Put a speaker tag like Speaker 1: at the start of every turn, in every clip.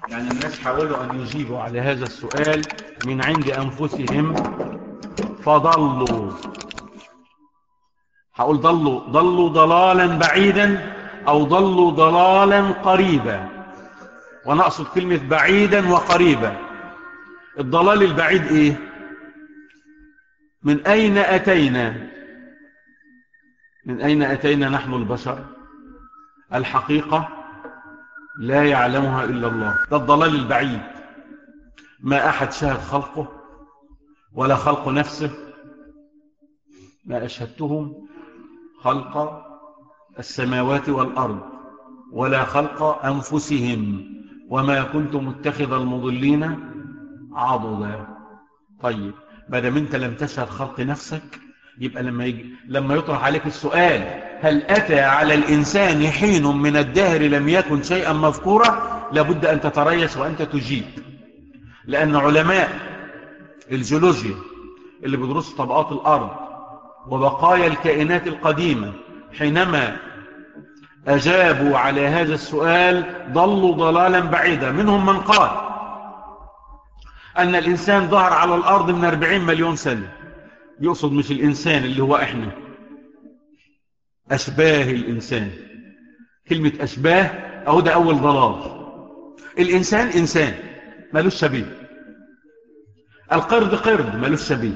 Speaker 1: يعني الناس حاولوا أن يجيبوا على هذا السؤال من عند أنفسهم فضلوا هقول ضلوا ضلوا ضلالا بعيدا أو ضلوا ضلالا قريبا وأنا أقصد كلمة بعيدا وقريبا الضلال البعيد إيه من أين أتينا من أين أتينا نحن البشر الحقيقة لا يعلمها إلا الله ده الضلال البعيد ما أحد شاهد خلقه ولا خلق نفسه ما أشهدتهم خلق السماوات والأرض ولا خلق أنفسهم وما كنت متخذ المضلين عضدا طيب مادام انت لم تشهد خلق نفسك يبقى لما يجي لما يطرح عليك السؤال هل أتى على الإنسان حين من الدهر لم يكن شيئا مذكورا لابد أن تتريث وأنت تجيب لأن علماء الجيولوجيا اللي بيدرسوا طبقات الأرض وبقايا الكائنات القديمة حينما أجابوا على هذا السؤال ضلوا ضلالا بعيدا منهم من قال أن الإنسان ظهر على الأرض من 40 مليون سنة يقصد مش الإنسان اللي هو إحنا أشباه الإنسان كلمة أشباه أهو ده أول ضلال الإنسان إنسان ملوش شبيه القرد قرد ملوش شبيه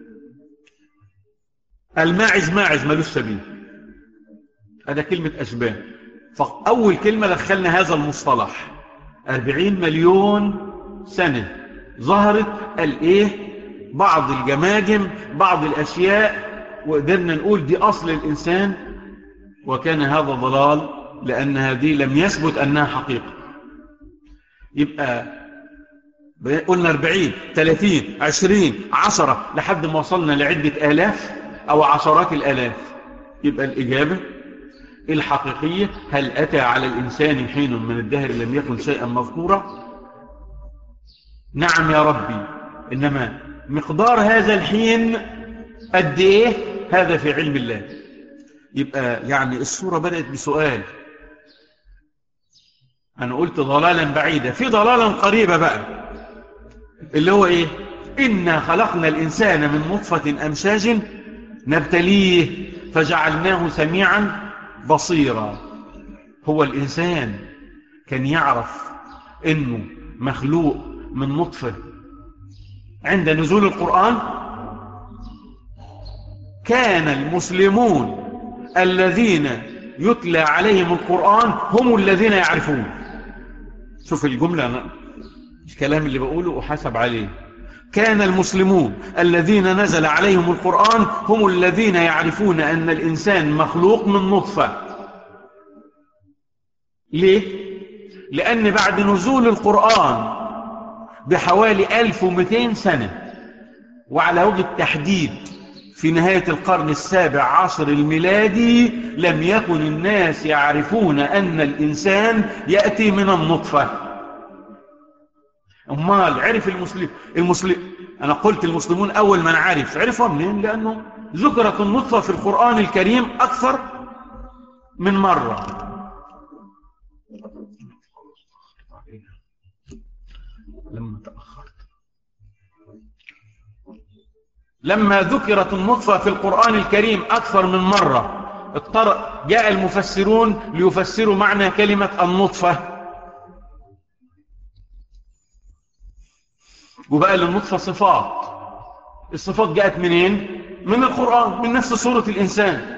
Speaker 1: الماعز ماعز ملوش شبيه هذا كلمة أشباه فأول كلمة دخلنا هذا المصطلح أربعين مليون سنة ظهرت الإيه بعض الجماجم بعض الأشياء وقدرنا نقول دي أصل الإنسان وكان هذا ضلال لأن هذه لم يثبت أنها حقيقة يبقى قلنا 40 30 20 10 لحد ما وصلنا لعدة آلاف أو عشرات الآلاف يبقى الإجابة الحقيقية هل أتى على الإنسان حين من الدهر لم يكن شيئا مذكورا نعم يا ربي إنما مقدار هذا الحين قد إيه هذا في علم الله يبقى يعني الصورة بدأت بسؤال أنا قلت ضلالا بعيدا في ضلالا قريبة بقى اللي هو إيه إنا خلقنا الإنسان من نطفة أمشاج نبتليه فجعلناه سميعا بصيرا هو الإنسان كان يعرف إنه مخلوق من نطفة عند نزول القرآن كان المسلمون الذين يتلى عليهم القرآن هم الذين يعرفون شوف الجملة الكلام اللي بقوله أحسب عليه كان المسلمون الذين نزل عليهم القرآن هم الذين يعرفون أن الإنسان مخلوق من نطفة ليه؟ لأن بعد نزول القرآن بحوالي 1200 سنة وعلى وجه التحديد في نهاية القرن السابع عصر الميلادي لم يكن الناس يعرفون أن الإنسان يأتي من النطفة أمال عرف المسلم المسلم أنا قلت المسلمون أول من عرف عرفوا منين لأنه ذكرت النطفة في القرآن الكريم أكثر من مرة لما تأخرت لما ذكرت النطفة في القرآن الكريم أكثر من مرة اضطر جاء المفسرون ليفسروا معنى كلمة النطفة وبقى للنطفة صفات الصفات جاءت منين من القرآن من نفس صورة الإنسان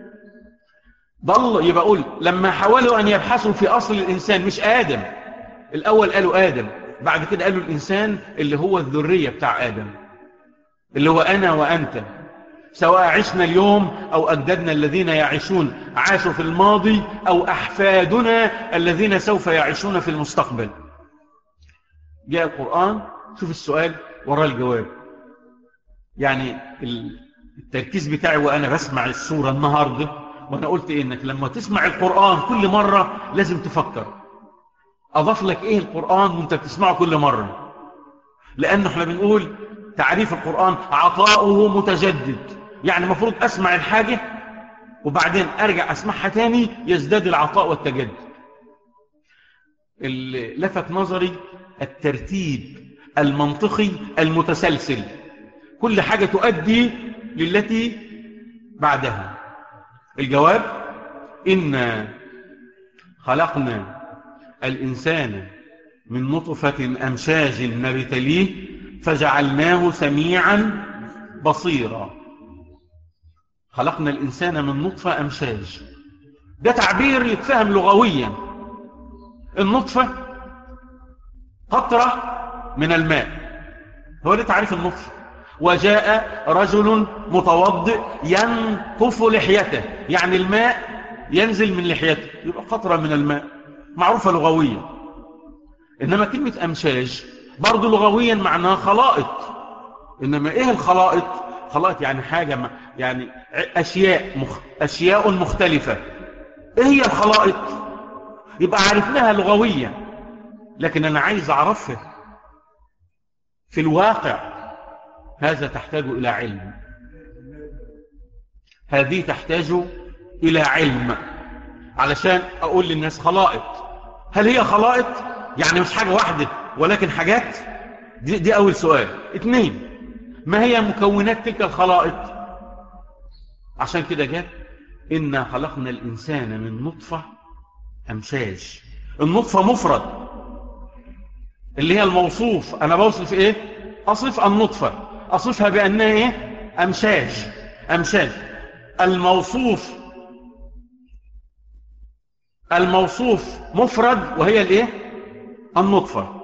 Speaker 1: ضل يبقى أقول لما حاولوا أن يبحثوا في أصل الإنسان مش آدم الأول قالوا آدم بعد كده قالوا الإنسان اللي هو الذرية بتاع آدم اللي هو أنا وأنت سواء عشنا اليوم أو أجدادنا الذين يعيشون عاشوا في الماضي أو أحفادنا الذين سوف يعيشون في المستقبل جاء القرآن شوف السؤال وراء الجواب يعني التركيز بتاعي وأنا بسمع السورة النهاردة وأنا قلت إيه إنك لما تسمع القرآن كل مرة لازم تفكر أضاف لك إيه القرآن وانت بتسمعه كل مرة لأنه احنا بنقول تعريف القرآن عطاؤه متجدد يعني المفروض أسمع الحاجة وبعدين أرجع أسمعها تاني يزداد العطاء والتجدد اللي لفت نظري الترتيب المنطقي المتسلسل كل حاجة تؤدي للتي بعدها الجواب إن خلقنا الإنسان من نطفة أمشاج نبتليه فجعلناه سميعا بصيرا خلقنا الإنسان من نطفة أمشاج ده تعبير يتفهم لغويا النطفة قطرة من الماء هو ده تعريف النطفة وجاء رجل متوضئ ينطف لحيته يعني الماء ينزل من لحيته يبقى قطرة من الماء معروفة لغويا إنما كلمة أمشاج برضو لغويا معناها خلائط إنما إيه الخلائط خلائط يعني حاجة يعني أشياء مخ أشياء مختلفة إيه هي الخلائط يبقى عرفناها لغويا لكن أنا عايز أعرفها في الواقع هذا تحتاج إلى علم هذه تحتاج إلى علم علشان أقول للناس خلائط هل هي خلائط يعني مش حاجة واحدة ولكن حاجات دي, دي أول سؤال اثنين ما هي مكونات تلك الخلائط عشان كده جاء إنا خلقنا الإنسان من نطفة أمشاج النطفة مفرد اللي هي الموصوف أنا بوصف إيه أصف النطفة أصفها بأنها إيه أمشاج أمشاج الموصوف الموصوف مفرد وهي الايه النطفة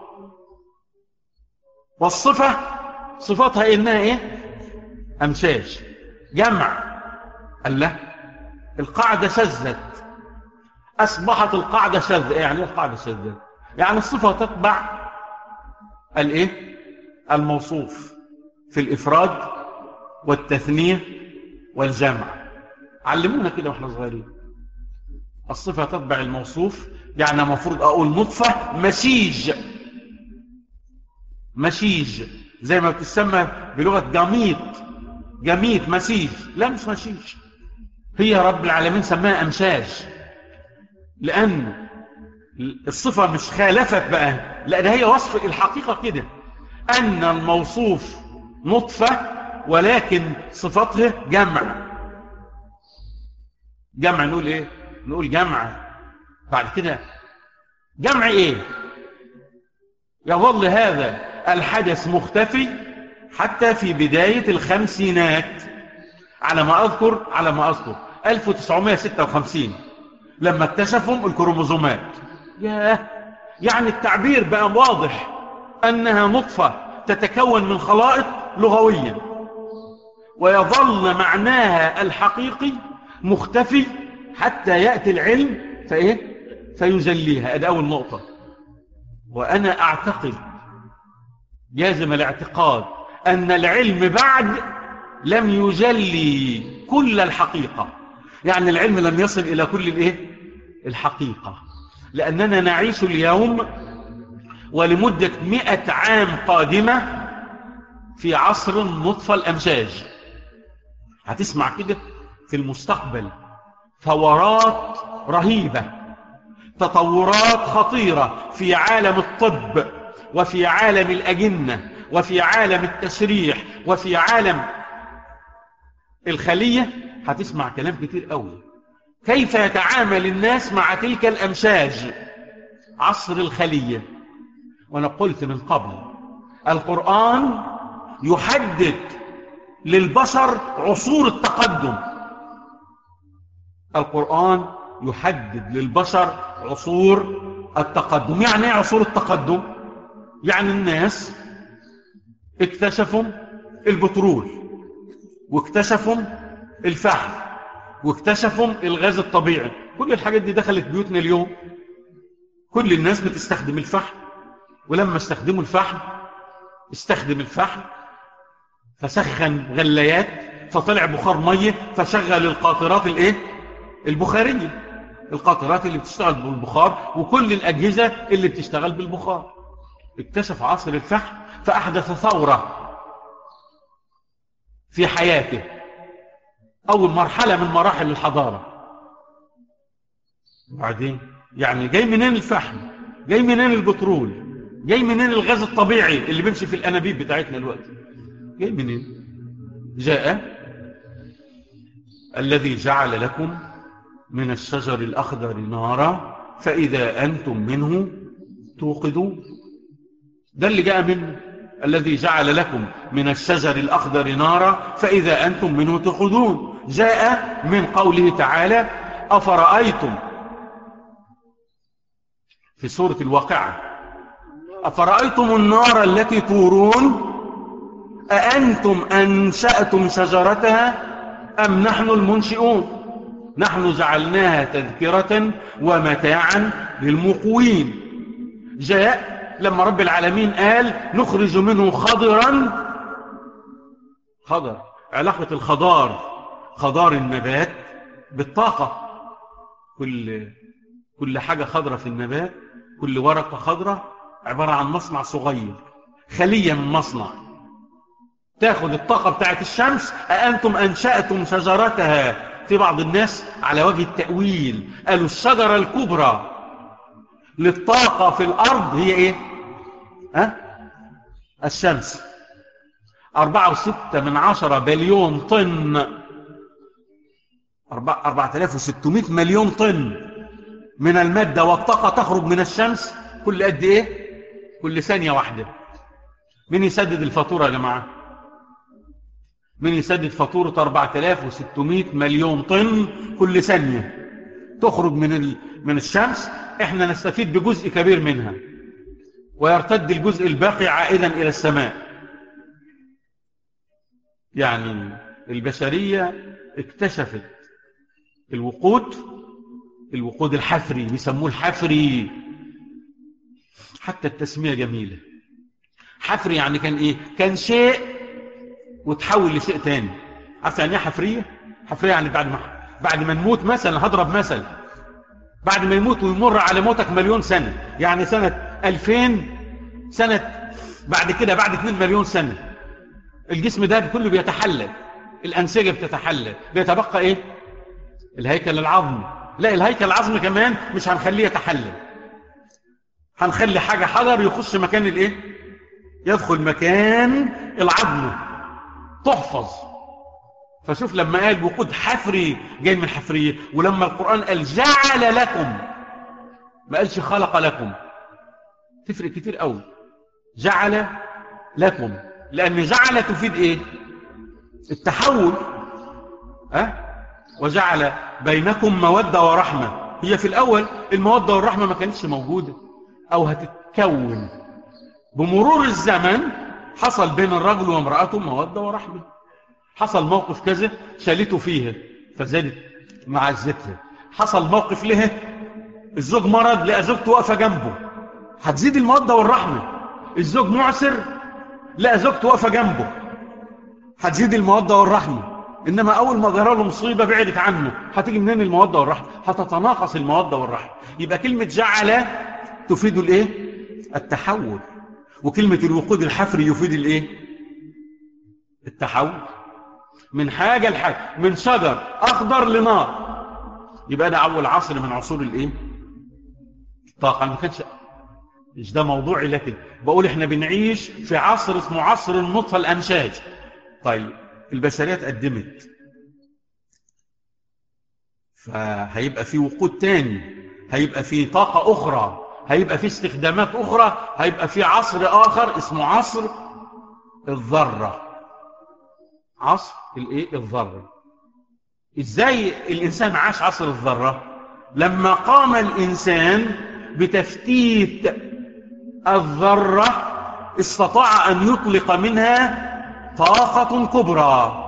Speaker 1: والصفة صفتها انها ايه امشاج جمع الله القاعدة شذت اصبحت القاعدة شذ يعني ايه القاعدة شذت يعني الصفة تتبع الايه الموصوف في الافراد والتثنية والجمع علمونا كده واحنا صغيرين الصفة تتبع الموصوف يعني مفروض أقول نطفة مشيج مشيج زي ما بتسمى بلغة جميط جميط مسيج لا مش مشيج هي رب العالمين سماها أمشاج لأن الصفة مش خالفت بقى لا ده هي وصف الحقيقة كده أن الموصوف نطفة ولكن صفته جمع جمع نقول ايه نقول جمع بعد كده جمع ايه يظل هذا الحدث مختفي حتى في بداية الخمسينات على ما أذكر على ما أذكر 1956 لما اكتشفوا الكروموزومات ياه يعني التعبير بقى واضح أنها نطفة تتكون من خلائط لغويا ويظل معناها الحقيقي مختفي حتى يأتي العلم فإيه فيجليها هذه أول نقطة وأنا أعتقد جازم الاعتقاد أن العلم بعد لم يجلي كل الحقيقة يعني العلم لم يصل إلى كل الإيه؟ الحقيقة لأننا نعيش اليوم ولمدة مئة عام قادمة في عصر نطفة الأمشاج هتسمع كده في المستقبل ثورات رهيبة تطورات خطيرة في عالم الطب وفي عالم الأجنة وفي عالم التشريح وفي عالم الخلية هتسمع كلام كتير قوي كيف يتعامل الناس مع تلك الأمشاج عصر الخلية وأنا قلت من قبل القرآن يحدد للبشر عصور التقدم القرآن يحدد للبشر عصور التقدم يعني ايه عصور التقدم يعني الناس اكتشفوا البترول واكتشفوا الفحم واكتشفوا الغاز الطبيعي كل الحاجات دي دخلت بيوتنا اليوم كل الناس بتستخدم الفحم ولما استخدموا الفحم استخدم الفحم فسخن غليات فطلع بخار مية فشغل القاطرات الايه البخارية القاطرات اللي بتشتغل بالبخار وكل الأجهزة اللي بتشتغل بالبخار اكتشف عصر الفحم فأحدث ثورة في حياته أول مرحلة من مراحل الحضارة وبعدين يعني جاي منين الفحم جاي منين البترول جاي منين الغاز الطبيعي اللي بيمشي في الانابيب بتاعتنا دلوقتي جاي منين جاء الذي جعل لكم من الشجر الأخضر نارا فإذا أنتم منه توقدون ده اللي جاء منه الذي جعل لكم من الشجر الأخضر نارا فإذا أنتم منه توقدون جاء من قوله تعالى أفرأيتم في سورة الواقعة أفرأيتم النار التي تورون أأنتم أنشأتم شجرتها أم نحن المنشئون نحن جعلناها تذكرة ومتاعا للمقوين جاء لما رب العالمين قال نخرج منه خضرا خضر علاقة الخضار خضار النبات بالطاقة كل كل حاجة خضرة في النبات كل ورقة خضرة عبارة عن مصنع صغير خلية من مصنع تاخد الطاقة بتاعت الشمس أأنتم أنشأتم شجرتها في بعض الناس على وجه التأويل قالوا الشجرة الكبرى للطاقة في الأرض هي إيه ها؟ الشمس أربعة وستة من عشرة بليون طن أربعة آلاف وستمائة مليون طن من المادة والطاقة تخرج من الشمس كل قد إيه كل ثانية واحدة مين يسدد الفاتورة يا جماعة من يسدد فاتورة 4600 مليون طن كل ثانية تخرج من ال... من الشمس احنا نستفيد بجزء كبير منها ويرتد الجزء الباقي عائدا الى السماء يعني البشرية اكتشفت الوقود الوقود الحفري بيسموه الحفري حتى التسمية جميلة حفري يعني كان ايه كان شيء وتحول لشيء تاني عارف يعني ايه حفريه حفريه يعني بعد ما بعد ما نموت مثلا هضرب مثل بعد ما يموت ويمر على موتك مليون سنه يعني سنه 2000 سنه بعد كده بعد 2 مليون سنه الجسم ده كله بيتحلل الانسجه بتتحلل بيتبقى ايه الهيكل العظمي لا الهيكل العظمي كمان مش هنخليه يتحلل هنخلي حاجه حجر يخش مكان الايه يدخل مكان العظم تحفظ فشوف لما قال وقود حفري جاي من حفرية ولما القرآن قال جعل لكم ما قالش خلق لكم تفرق كتير قوي جعل لكم لأن جعل تفيد ايه التحول أه؟ وجعل بينكم مودة ورحمة هي في الأول المودة والرحمة ما كانتش موجودة أو هتتكون بمرور الزمن حصل بين الرجل وامرأته مودة ورحمة حصل موقف كذا شالته فيها فزادت معزتها حصل موقف له الزوج مرض لقى زوجته واقفة جنبه هتزيد المودة والرحمة الزوج معسر لقى زوجته واقفة جنبه هتزيد المودة والرحمة إنما أول ما جرى له مصيبة بعدت عنه هتيجي منين المودة والرحمة هتتناقص المودة والرحمة يبقى كلمة جعل تفيد الايه التحول وكلمة الوقود الحفري يفيد الايه التحول من حاجة لحاجة من شجر اخضر لنار يبقى ده اول عصر من عصور الايه الطاقة ما كانش مش ده موضوعي لكن بقول احنا بنعيش في عصر اسمه عصر النطفة الانشاج طيب البشرية اتقدمت فهيبقى في وقود تاني هيبقى في طاقة اخرى هيبقى في استخدامات اخرى هيبقى في عصر اخر اسمه عصر الذرة عصر الايه الذرة ازاي الانسان عاش عصر الذرة لما قام الانسان بتفتيت الذرة استطاع ان يطلق منها طاقة كبرى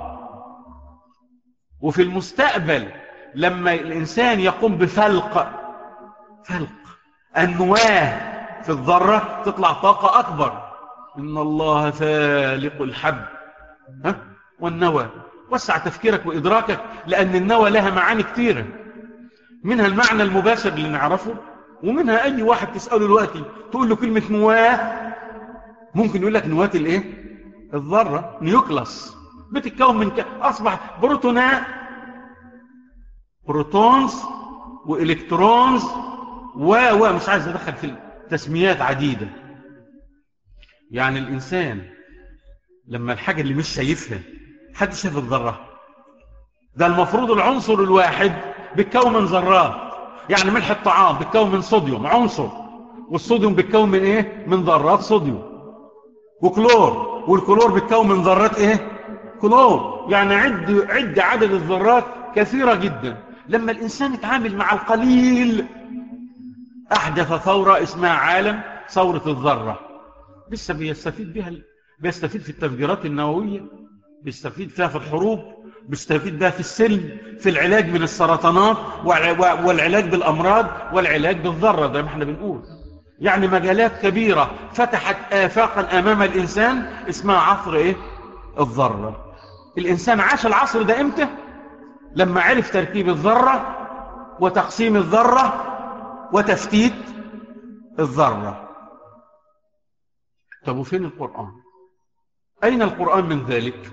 Speaker 1: وفي المستقبل لما الانسان يقوم بفلق فلق النواه في الذرة تطلع طاقة أكبر إن الله فالق الحب ها؟ والنوى وسع تفكيرك وإدراكك لأن النوى لها معاني كتيرة منها المعنى المباشر اللي نعرفه ومنها أي واحد تسأله دلوقتي تقول له كلمة نواه ممكن يقول لك نواة الإيه؟ الذرة نيوكلاس بتتكون من ك... أصبح بروتونات بروتونز وإلكترونز و و مش عايز ادخل في تسميات عديدة يعني الإنسان لما الحاجة اللي مش شايفها حد شايف الذرة ده المفروض العنصر الواحد بيتكون من ذرات يعني ملح الطعام بيتكون من صوديوم عنصر والصوديوم بيتكون من ايه من ذرات صوديوم وكلور والكلور بيتكون من ذرات ايه كلور يعني عد عد عدد الذرات كثيرة جدا لما الانسان يتعامل مع القليل احدث ثورة اسمها عالم ثورة الذرة لسه بيستفيد بها بيستفيد في التفجيرات النووية بيستفيد فيها في الحروب بيستفيد بها في السلم في العلاج من السرطانات والعلاج بالأمراض والعلاج بالذرة زي ما احنا بنقول يعني مجالات كبيرة فتحت آفاقا أمام الإنسان اسمها عصر إيه؟ الذرة الإنسان عاش العصر ده إمتى؟ لما عرف تركيب الذرة وتقسيم الذرة وتفتيت الذرة طب وفين القرآن؟ أين القرآن من ذلك؟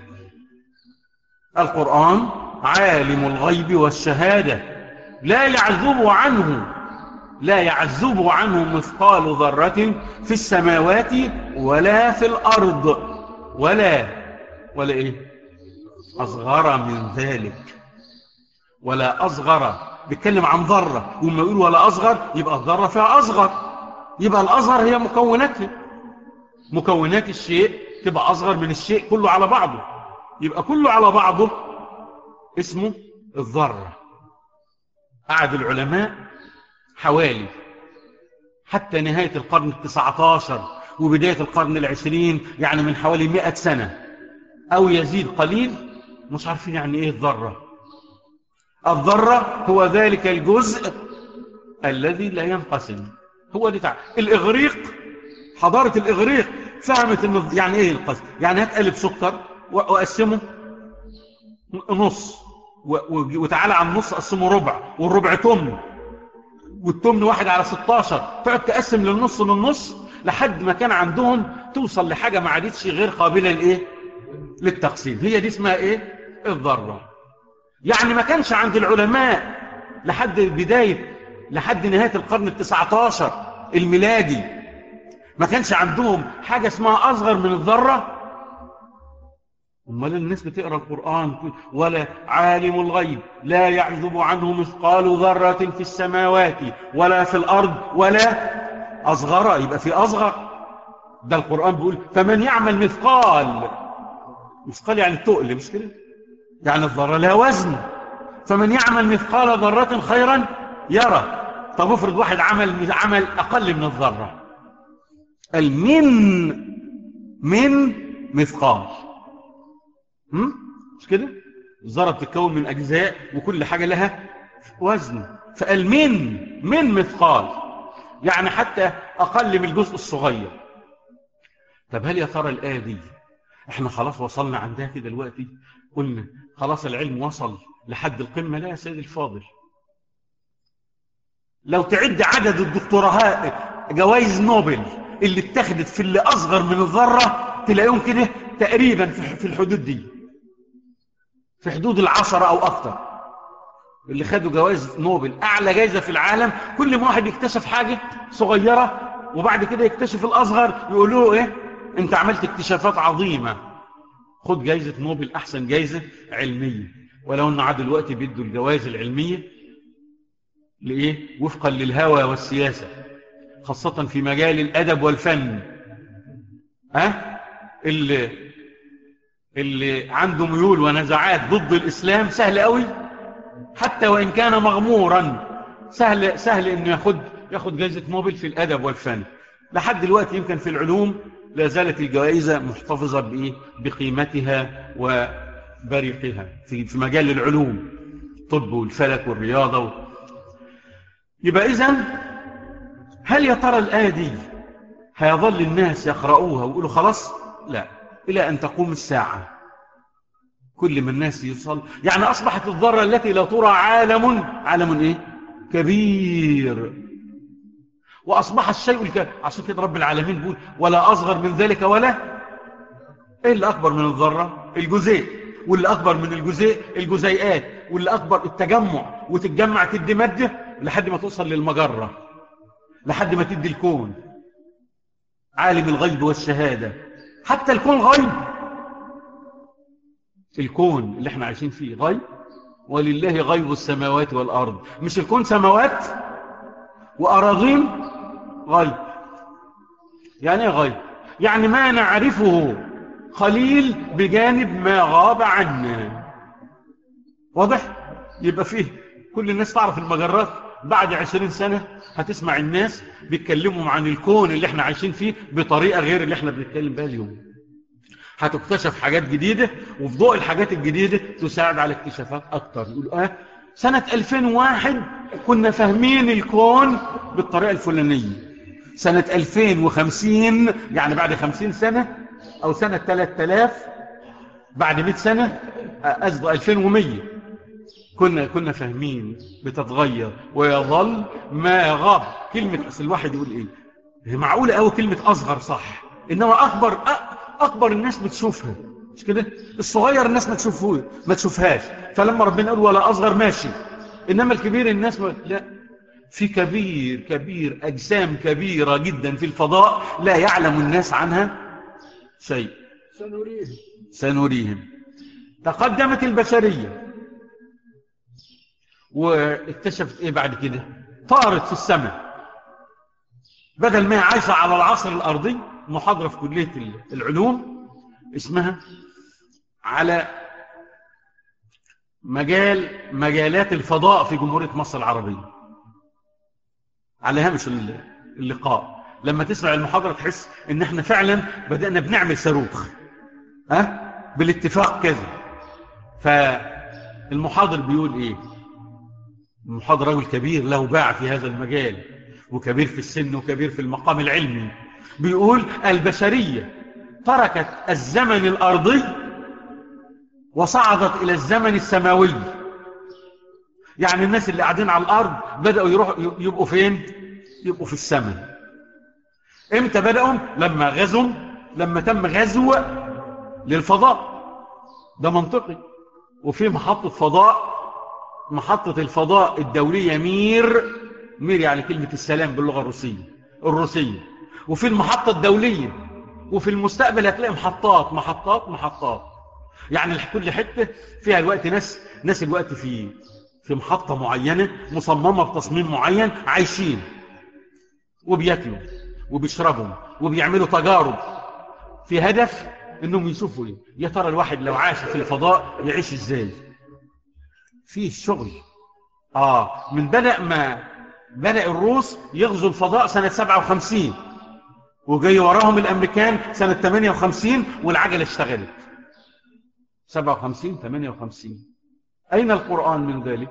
Speaker 1: القرآن عالم الغيب والشهادة لا يعذب عنه لا يعذب عنه مثقال ذرة في السماوات ولا في الأرض ولا ولا إيه أصغر من ذلك ولا أصغر بيتكلم عن ذرة وما يقول ولا أصغر يبقى الذرة فيها أصغر يبقى الأصغر هي مكوناتها مكونات الشيء تبقى أصغر من الشيء كله على بعضه يبقى كله على بعضه اسمه الذرة قعد العلماء حوالي حتى نهاية القرن التسعة عشر وبداية القرن العشرين يعني من حوالي مئة سنة أو يزيد قليل مش عارفين يعني إيه الذرة الذرة هو ذلك الجزء الذي لا ينقسم هو دي تعالى الإغريق حضارة الإغريق فهمت إنه يعني إيه القسم يعني هتقلب سكر وأقسمه نص وتعالى على النص قسمه ربع والربع تمن والتمن واحد على 16 تقعد تقسم للنص للنص لحد ما كان عندهم توصل لحاجة ما عادتش غير قابلة لإيه للتقسيم هي دي اسمها إيه الذرة يعني ما كانش عند العلماء لحد بداية لحد نهاية القرن التسعة عشر الميلادي ما كانش عندهم حاجة اسمها أصغر من الذرة امال الناس بتقرا القران ولا عالم الغيب لا يعذب عنه مثقال ذره في السماوات ولا في الارض ولا اصغر يبقى في اصغر ده القران بيقول فمن يعمل مثقال مثقال يعني التقل مش كده يعني الذره لها وزن فمن يعمل مثقال ذره خيرا يرى طب افرض واحد عمل عمل اقل من الذره المن من مثقال مش كده الذره بتتكون من اجزاء وكل حاجه لها وزن فقال من من مثقال يعني حتى اقل من الجزء الصغير طب هل يا ترى الايه دي احنا خلاص وصلنا عندها كده دلوقتي قلنا خلاص العلم وصل لحد القمه لا يا سيدي الفاضل لو تعد عدد الدكتوراهات جوائز نوبل اللي اتخذت في اللي اصغر من الذره تلاقيهم كده تقريبا في الحدود دي في حدود العشرة أو أكثر اللي خدوا جوائز نوبل أعلى جايزة في العالم كل ما واحد يكتشف حاجة صغيرة وبعد كده يكتشف الأصغر يقولوا له إيه أنت عملت اكتشافات عظيمة خد جايزة نوبل أحسن جايزة علمية ولو أن عاد الوقت بيدوا الجوائز العلمية لإيه وفقا للهوى والسياسة خاصة في مجال الأدب والفن ها اللي اللي عنده ميول ونزعات ضد الإسلام سهل قوي حتى وإن كان مغمورا سهل, سهل إنه ياخد, ياخد جائزة نوبل في الأدب والفن لحد دلوقتي يمكن في العلوم لا زالت الجوائز محتفظة بإيه؟ بقيمتها وبريقها في, في مجال العلوم طب والفلك والرياضة و... يبقى إذن هل يا ترى الآية دي هيظل الناس يقرؤوها ويقولوا خلاص لا إلى أن تقوم الساعة كل من الناس يصل يعني أصبحت الذرة التي لا ترى عالم عالم إيه كبير وأصبح الشيء الك... عشان كده رب العالمين بيقول ولا أصغر من ذلك ولا إيه اللي أكبر من الذرة الجزيء واللي أكبر من الجزيء الجزيئات واللي أكبر التجمع وتتجمع تدي مادة لحد ما توصل للمجرة لحد ما تدي الكون عالم الغيب والشهادة حتى الكون غيب الكون اللي احنا عايشين فيه غيب ولله غيب السماوات والأرض مش الكون سماوات وأراضين غيب يعني ايه غيب يعني ما نعرفه قليل بجانب ما غاب عنا واضح يبقى فيه كل الناس تعرف المجرات بعد عشرين سنة هتسمع الناس بيتكلموا عن الكون اللي احنا عايشين فيه بطريقة غير اللي احنا بنتكلم بها اليوم هتكتشف حاجات جديدة وفي ضوء الحاجات الجديدة تساعد على اكتشافات اكتر يقولوا اه سنة 2001 كنا فاهمين الكون بالطريقة الفلانية سنة 2050 يعني بعد 50 سنة او سنة 3000 بعد 100 سنة قصد 2100 كنا كنا فاهمين بتتغير ويظل ما غاب كلمة أصل الواحد يقول إيه هي معقولة قوي كلمة أصغر صح إنما أكبر أكبر الناس بتشوفها مش كده الصغير الناس ما تشوفه ما تشوفهاش فلما ربنا يقول ولا أصغر ماشي إنما الكبير الناس ما لا في كبير كبير أجسام كبيرة جدا في الفضاء لا يعلم الناس عنها شيء
Speaker 2: سنريهم
Speaker 1: سنريهم تقدمت البشرية واكتشفت ايه بعد كده طارت في السماء بدل ما هي عايشة على العصر الأرضي محاضرة في كلية العلوم اسمها على مجال مجالات الفضاء في جمهورية مصر العربية على هامش اللقاء لما تسمع المحاضرة تحس ان احنا فعلا بدأنا بنعمل صاروخ ها بالاتفاق كذا فالمحاضر بيقول ايه المحاضر رجل كبير له باع في هذا المجال وكبير في السن وكبير في المقام العلمي بيقول البشرية تركت الزمن الأرضي وصعدت إلى الزمن السماوي يعني الناس اللي قاعدين على الأرض بدأوا يروحوا يبقوا فين يبقوا في السماء امتى بدأوا لما غزوا لما تم غزو للفضاء ده منطقي وفي محطة فضاء محطة الفضاء الدولية مير مير يعني كلمة السلام باللغة الروسية الروسية وفي المحطة الدولية وفي المستقبل هتلاقي محطات محطات محطات يعني كل حتة فيها الوقت ناس ناس الوقت في في محطة معينة مصممة بتصميم معين عايشين وبياكلوا وبيشربوا وبيعملوا تجارب في هدف انهم يشوفوا ايه يا ترى الواحد لو عاش في الفضاء يعيش ازاي فيه شغل اه من بدأ ما بدأ الروس يغزوا الفضاء سنة 57 وجاي وراهم الامريكان سنة 58 والعجلة اشتغلت 57 58 اين القرآن من ذلك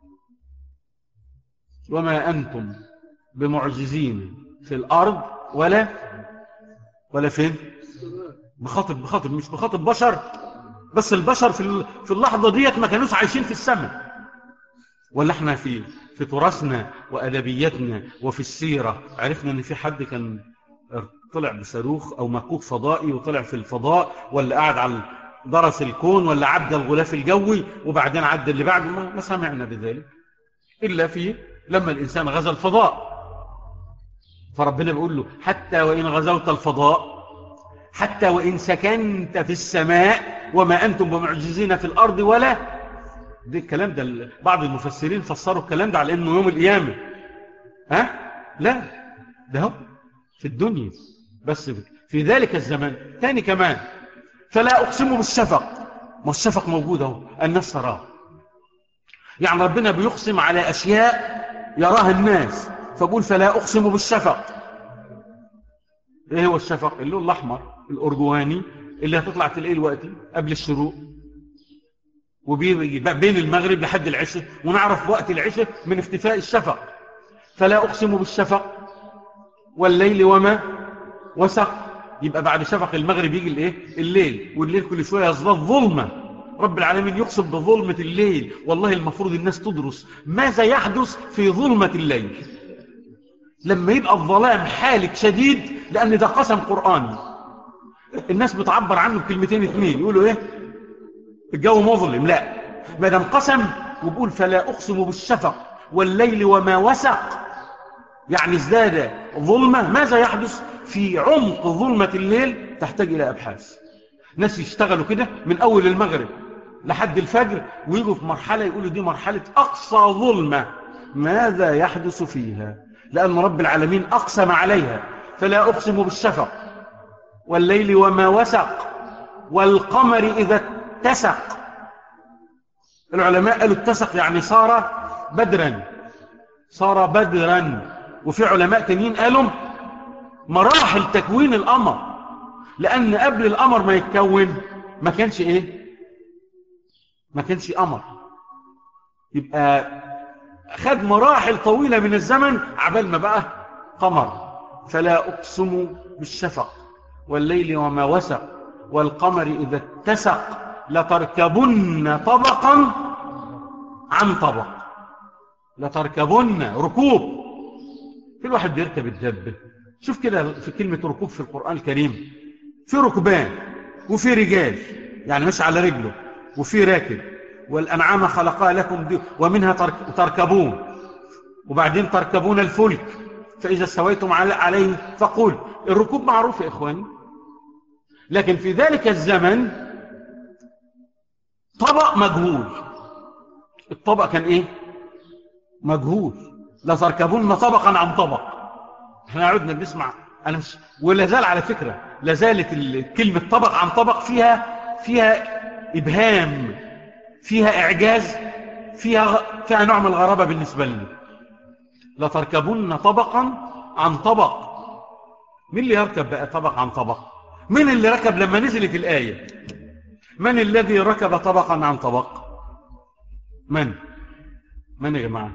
Speaker 1: وما انتم بمعجزين في الارض ولا ولا فين بخاطب بخاطب مش بخاطب بشر بس البشر في في اللحظة ديت ما كانوش عايشين في السماء ولا احنا في في تراثنا وأدبيتنا وفي السيرة عرفنا ان في حد كان طلع بصاروخ او مكوك فضائي وطلع في الفضاء ولا قاعد على درس الكون ولا عدى الغلاف الجوي وبعدين عدى اللي بعده ما, ما سمعنا بذلك إلا في لما الإنسان غزا الفضاء فربنا بيقول له حتى وإن غزوت الفضاء حتى وإن سكنت في السماء وما أنتم بمعجزين في الأرض ولا ده الكلام ده بعض المفسرين فسروا الكلام ده على أنه يوم القيامة ها لا ده هو في الدنيا بس في ذلك الزمان تاني كمان فلا أقسم بالشفق ما الشفق موجود اهو الناس تراه يعني ربنا بيقسم على أشياء يراها الناس فقول فلا أقسم بالشفق ايه هو الشفق اللون الأحمر الأرجواني اللي هتطلع تلاقيه الوقت قبل الشروق وبين المغرب لحد العشاء ونعرف وقت العشاء من اختفاء الشفق فلا أقسم بالشفق والليل وما وسق يبقى بعد شفق المغرب يجي الايه الليل والليل كل شويه يصبح ظلمه رب العالمين يقسم بظلمه الليل والله المفروض الناس تدرس ماذا يحدث في ظلمه الليل لما يبقى الظلام حالك شديد لان ده قسم قراني الناس بتعبر عنه بكلمتين اثنين يقولوا ايه الجو مظلم لا ما دام قسم وبقول فلا اقسم بالشفق والليل وما وسق يعني ازداد ظلمة ماذا يحدث في عمق ظلمة الليل تحتاج إلى أبحاث ناس يشتغلوا كده من أول المغرب لحد الفجر ويجوا في مرحلة يقولوا دي مرحلة أقصى ظلمة ماذا يحدث فيها لأن رب العالمين أقسم عليها فلا أقسم بالشفق والليل وما وسق والقمر إذا اتسق العلماء قالوا اتسق يعني صار بدرا صار بدرا وفي علماء تانيين قالوا مراحل تكوين القمر لأن قبل القمر ما يتكون ما كانش إيه ما كانش قمر يبقى خد مراحل طويلة من الزمن عبال ما بقى قمر فلا أقسم بالشفق والليل وما وسق والقمر إذا اتسق لتركبن طبقا عن طبق لتركبن ركوب في الواحد بيركب الدب شوف كده في كلمة ركوب في القرآن الكريم في ركبان وفي رجال يعني مش على رجله وفي راكب والأنعام خلقها لكم دي ومنها تركبون وبعدين تركبون الفلك فإذا استويتم عليه فقول الركوب معروف يا إخواني لكن في ذلك الزمن طبق مجهول الطبق كان إيه مجهول لا تركبون طبقا عن طبق احنا عدنا بنسمع أنا مش ولا زال على فكرة لا زالت كلمة طبق عن طبق فيها فيها إبهام فيها إعجاز فيها, فيها نوع من الغرابة بالنسبة لنا لتركبن طبقا عن طبق مين اللي يركب بقى طبق عن طبق مين اللي ركب لما نزلت الآية من الذي ركب طبقا عن طبق من من يا جماعة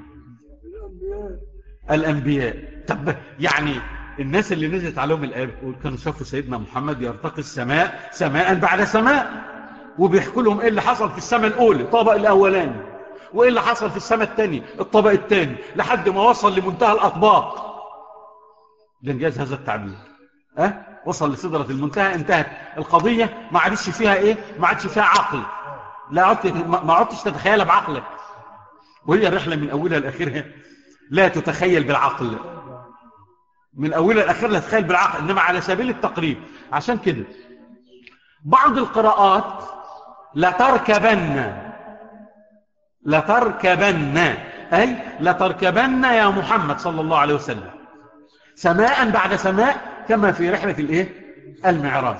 Speaker 1: الأنبياء طب يعني الناس اللي نزلت عليهم الآية بتقول كانوا شافوا سيدنا محمد يرتقي السماء سماء بعد سماء وبيحكوا لهم ايه اللي حصل في السماء الأولى الطبق الأولاني وايه اللي حصل في السماء الثاني الطبق الثاني لحد ما وصل لمنتهى الأطباق لانجاز هذا التعبير أه؟ وصل لصدرة المنتهى انتهت القضية ما عادش فيها ايه ما عادش فيها عقل لا عدت ما عدتش تتخيلها بعقلك وهي الرحلة من أولها لآخرها لا تتخيل بالعقل من أولها لآخرها لا تتخيل بالعقل إنما على سبيل التقريب عشان كده بعض القراءات لتركبن لتركبن أي لتركبن يا محمد صلى الله عليه وسلم سماء بعد سماء كما في رحلة الايه المعراج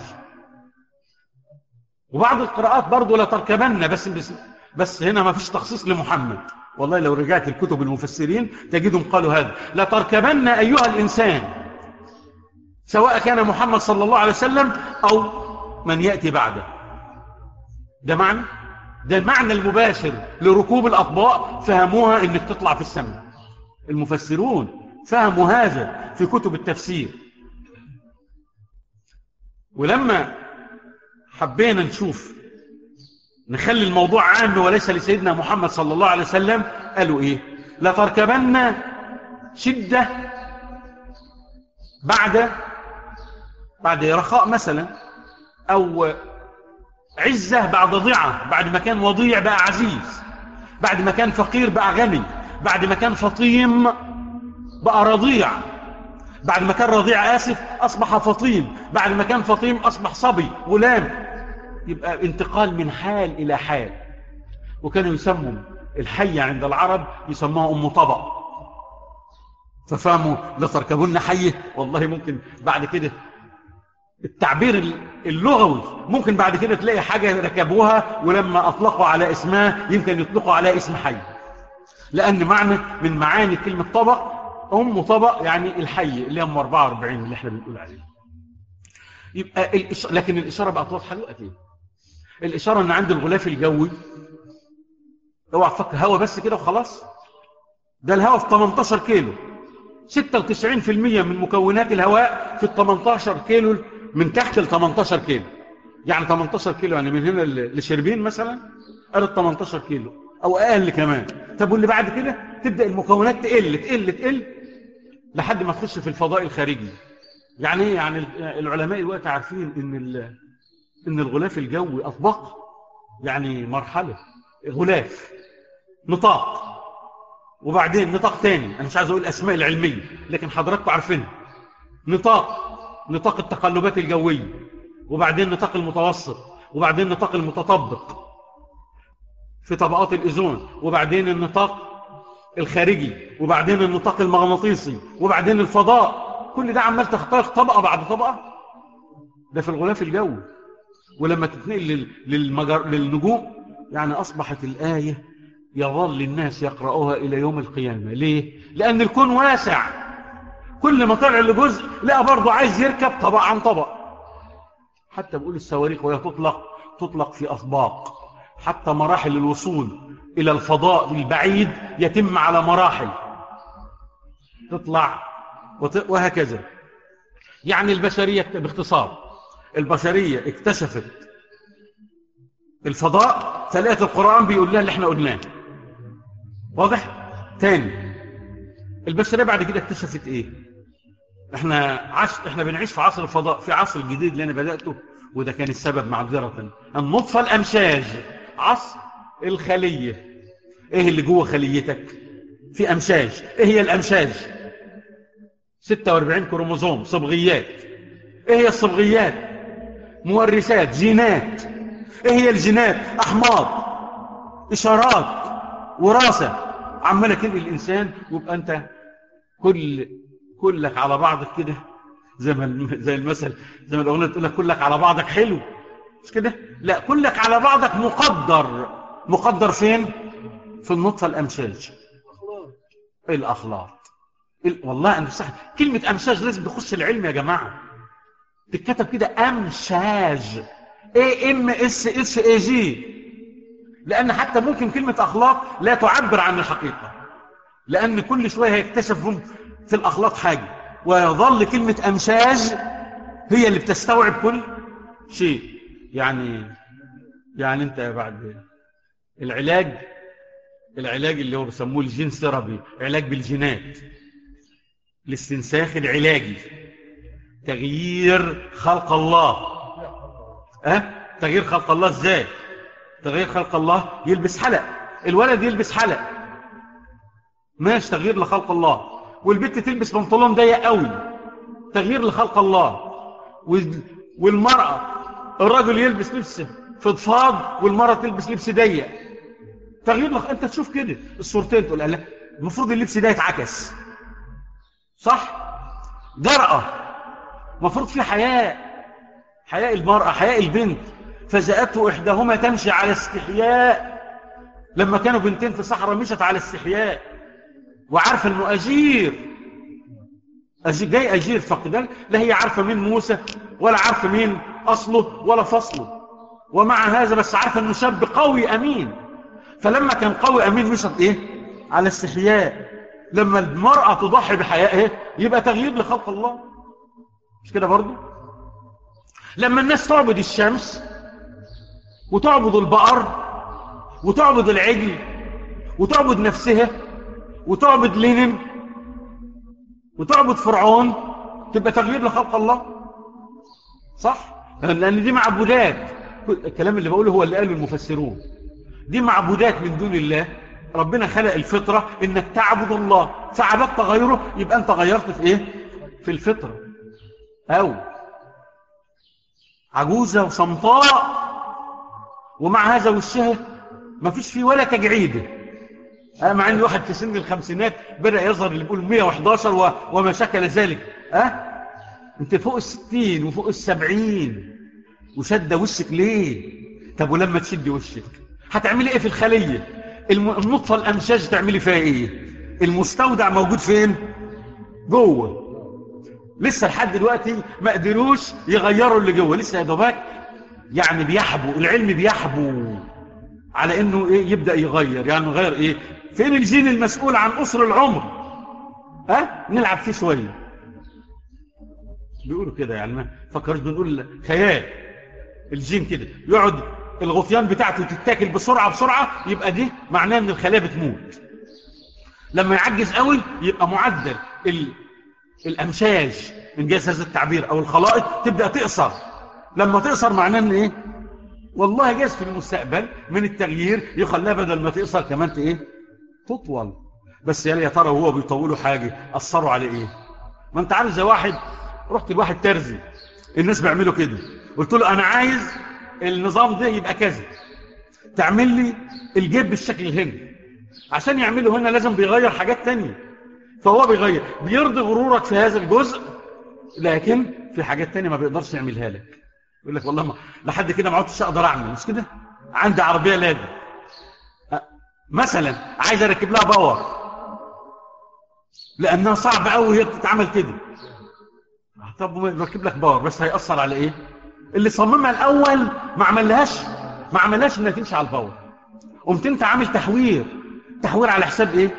Speaker 1: وبعض القراءات برضو لتركبن بس, بس, بس هنا ما فيش تخصيص لمحمد والله لو رجعت الكتب المفسرين تجدهم قالوا هذا لتركبن أيها الإنسان سواء كان محمد صلى الله عليه وسلم أو من يأتي بعده ده معنى ده المعنى المباشر لركوب الأطباق فهموها انك تطلع في السماء المفسرون فهموا هذا في كتب التفسير ولما حبينا نشوف نخلي الموضوع عام وليس لسيدنا محمد صلى الله عليه وسلم قالوا ايه لتركبن شدة بعد بعد رخاء مثلا او عزة بعد ضيعة بعد ما كان وضيع بقى عزيز بعد ما كان فقير بقى غني بعد ما كان فطيم بقى رضيع بعد ما كان رضيع آسف أصبح فطيم بعد ما كان فطيم أصبح صبي غلام يبقى انتقال من حال إلى حال وكانوا يسموا الحية عند العرب يسموها أم طبق ففهموا لتركبون حية والله ممكن بعد كده التعبير اللغوي ممكن بعد كده تلاقي حاجة ركبوها ولما أطلقوا على اسمها يمكن يطلقوا على اسم حي لأن معنى من معاني كلمة طبق أم طبق يعني الحي اللي هم 44 اللي احنا بنقول عليه يبقى الإش... لكن الإشارة بقى واضحة دلوقتي الإشارة أن عند الغلاف الجوي اوعى تفكر هوا بس كده وخلاص ده الهواء في 18 كيلو 96% من مكونات الهواء في ال 18 كيلو من تحت ال 18 كيلو يعني 18 كيلو يعني من هنا لشربين مثلا قالت 18 كيلو او اقل كمان طب واللي بعد كده تبدا المكونات تقل تقل تقل لحد ما تخش في الفضاء الخارجي يعني ايه يعني العلماء دلوقتي عارفين ان ان الغلاف الجوي اطبق يعني مرحله غلاف نطاق وبعدين نطاق تاني انا مش عايز اقول الاسماء العلميه لكن حضراتكم عارفينها نطاق نطاق التقلبات الجويه وبعدين نطاق المتوسط وبعدين نطاق المتطبق في طبقات الاوزون وبعدين النطاق الخارجي وبعدين النطاق المغناطيسي وبعدين الفضاء كل ده عمال تخترق طبقه بعد طبقه ده في الغلاف الجوي ولما تتنقل للمجر... للنجوم يعني أصبحت الآية يظل الناس يقرأوها إلى يوم القيامة ليه؟ لأن الكون واسع كل ما طلع لجزء لا برضه عايز يركب طبق عن طبق حتى بقول الصواريخ وهي تطلق تطلق في أطباق حتى مراحل الوصول إلى الفضاء البعيد يتم على مراحل تطلع وهكذا يعني البشرية باختصار البشرية اكتشفت الفضاء فلقت القرآن بيقول لها اللي احنا قلناه واضح تاني البشرية بعد كده اكتشفت ايه احنا عش... احنا بنعيش في عصر الفضاء في عصر الجديد اللي انا بدأته وده كان السبب معذرة النطفة الامشاج عصر الخلية ايه اللي جوه خليتك في امشاج ايه هي الامشاج 46 كروموزوم صبغيات ايه هي الصبغيات مورثات جينات ايه هي الجينات احماض اشارات وراثه عماله تنقل الانسان ويبقى انت كل كلك على بعضك كده زي ما زي المثل زي ما الاغنيه تقول لك كلك على بعضك حلو مش كده لا كلك على بعضك مقدر مقدر فين في النطفه الامشاج الاخلاط والله انا صح كلمه امشاج لازم تخش العلم يا جماعه تتكتب كده امشاج اي ام اس اس اي جي لان حتى ممكن كلمه اخلاق لا تعبر عن الحقيقه لان كل شويه هيكتشفوا في الاخلاق حاجه ويظل كلمه امشاج هي اللي بتستوعب كل شيء يعني يعني انت بعد العلاج العلاج اللي هو بيسموه الجين ثيرابي علاج بالجينات الاستنساخ العلاجي تغيير خلق الله أه؟ تغيير خلق الله ازاي تغيير خلق الله يلبس حلق الولد يلبس حلق ماشي تغيير لخلق الله والبنت تلبس بنطلون ضيق قوي تغيير لخلق الله والمرأة الرجل يلبس لبس فضفاض والمرأة تلبس لبس ضيق تغيير لخ... انت تشوف كده الصورتين تقول لا المفروض اللبس ده يتعكس صح جرأة مفروض في حياء حياء المرأة حياء البنت فجاءته إحداهما تمشي على استحياء لما كانوا بنتين في صحراء مشت على استحياء وعارفة أنه أجير أجير جاي أجير فقدان لا هي عارفة مين موسى ولا عارفة مين أصله ولا فصله ومع هذا بس عارفة أنه شاب قوي أمين فلما كان قوي أمين مشت إيه على استحياء لما المرأة تضحي بحيائها يبقى تغيير لخلق الله مش كده برضو لما الناس تعبد الشمس وتعبد البقر وتعبد العجل وتعبد نفسها وتعبد لينين وتعبد فرعون تبقى تغيير لخلق الله صح لأن دي معبودات الكلام اللي بقوله هو اللي قاله المفسرون دي معبودات من دون الله ربنا خلق الفطرة انك تعبد الله فعبدت غيره يبقى انت غيرت في ايه في الفطرة او عجوزة وصمطاء ومع هذا وشها ما فيش فيه ولا تجعيده مع ان واحد في سن الخمسينات بدأ يظهر اللي بيقول 111 و... وما شكل ذلك أه؟ انت فوق الستين وفوق السبعين وشد وشك ليه طب ولما تشد وشك هتعملي ايه في الخلية النطفة الامشاج تعملي فيها ايه المستودع موجود فين جوه لسه لحد دلوقتي ما قدروش يغيروا اللي جوه لسه يا دوبك يعني بيحبوا العلم بيحبوا على انه ايه يبدأ يغير يعني يغير ايه فين الجين المسؤول عن اسر العمر ها أه؟ نلعب فيه شوية بيقولوا كده يعني ما فكرش بنقول خيال الجين كده يقعد الغطيان بتاعته تتاكل بسرعة بسرعة يبقى دي معناه ان الخلايا بتموت لما يعجز قوي يبقى معدل ال... الامشاج من جهاز هذا التعبير او الخلائط تبدأ تقصر لما تقصر معناه ان ايه والله جاز في المستقبل من التغيير يخليها بدل ما تقصر كمان ايه تطول بس يا ترى وهو بيطولوا حاجة أثروا على إيه ما أنت عارف زي واحد رحت لواحد ترزي الناس بيعملوا كده قلت له أنا عايز النظام ده يبقى كذا تعمل لي الجيب بالشكل الهندي عشان يعمله هنا لازم بيغير حاجات تانية فهو بيغير بيرضي غرورك في هذا الجزء لكن في حاجات تانية ما بيقدرش يعملها لك يقول لك والله ما لحد كده ما عدتش اقدر اعمل مش كده عندي عربية لادا مثلا عايز اركب لها باور لانها صعب قوي هي بتتعمل كده طب نركب لك باور بس هيأثر على ايه اللي صممها الاول ما عملهاش ما عملهاش انها تمشي على الباور قمت انت عامل تحوير تحوير على حساب ايه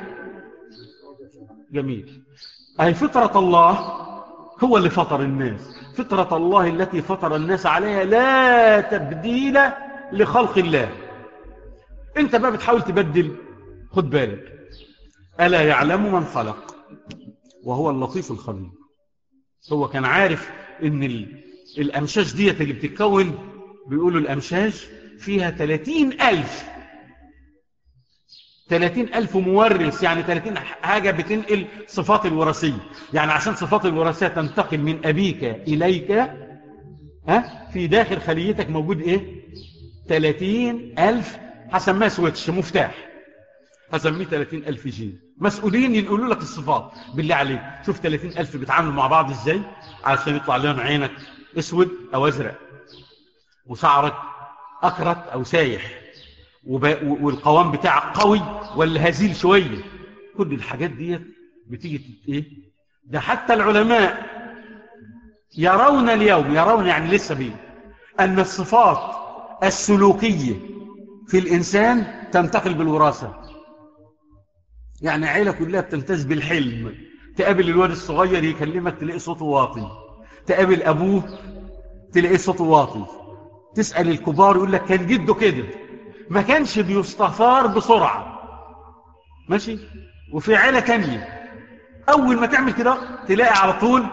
Speaker 1: جميل اهي فطرة الله هو اللي فطر الناس فطرة الله التي فطر الناس عليها لا تبديل لخلق الله انت بقى بتحاول تبدل خد بالك ألا يعلم من خلق وهو اللطيف الخبير هو كان عارف ان الأمشاج ديت اللي بتتكون بيقولوا الأمشاج فيها 30 ألف 30 ألف مورث يعني 30 حاجة بتنقل صفات الوراثية يعني عشان صفات الوراثية تنتقل من أبيك إليك ها في داخل خليتك موجود إيه 30 ألف هسميها سويتش مفتاح هسميه 30 ألف جين مسؤولين ينقلوا لك الصفات بالله عليك شوف 30 ألف بيتعاملوا مع بعض إزاي عشان يطلع لهم عينك اسود أو أزرق وشعرك أكرت أو سايح والقوام بتاعك قوي ولا هزيل شوية كل الحاجات دي بتيجي ايه ده حتى العلماء يرون اليوم يرون يعني لسه بيه أن الصفات السلوكية في الإنسان تنتقل بالوراثة يعني عيلة كلها بتمتاز بالحلم تقابل الواد الصغير يكلمك تلاقي صوته واطي تقابل أبوه تلاقي صوته واطي تسأل الكبار يقول لك كان جده كده ما كانش بيستثار بسرعة ماشي وفي عيلة تانية أول ما تعمل كده تلاقي على طول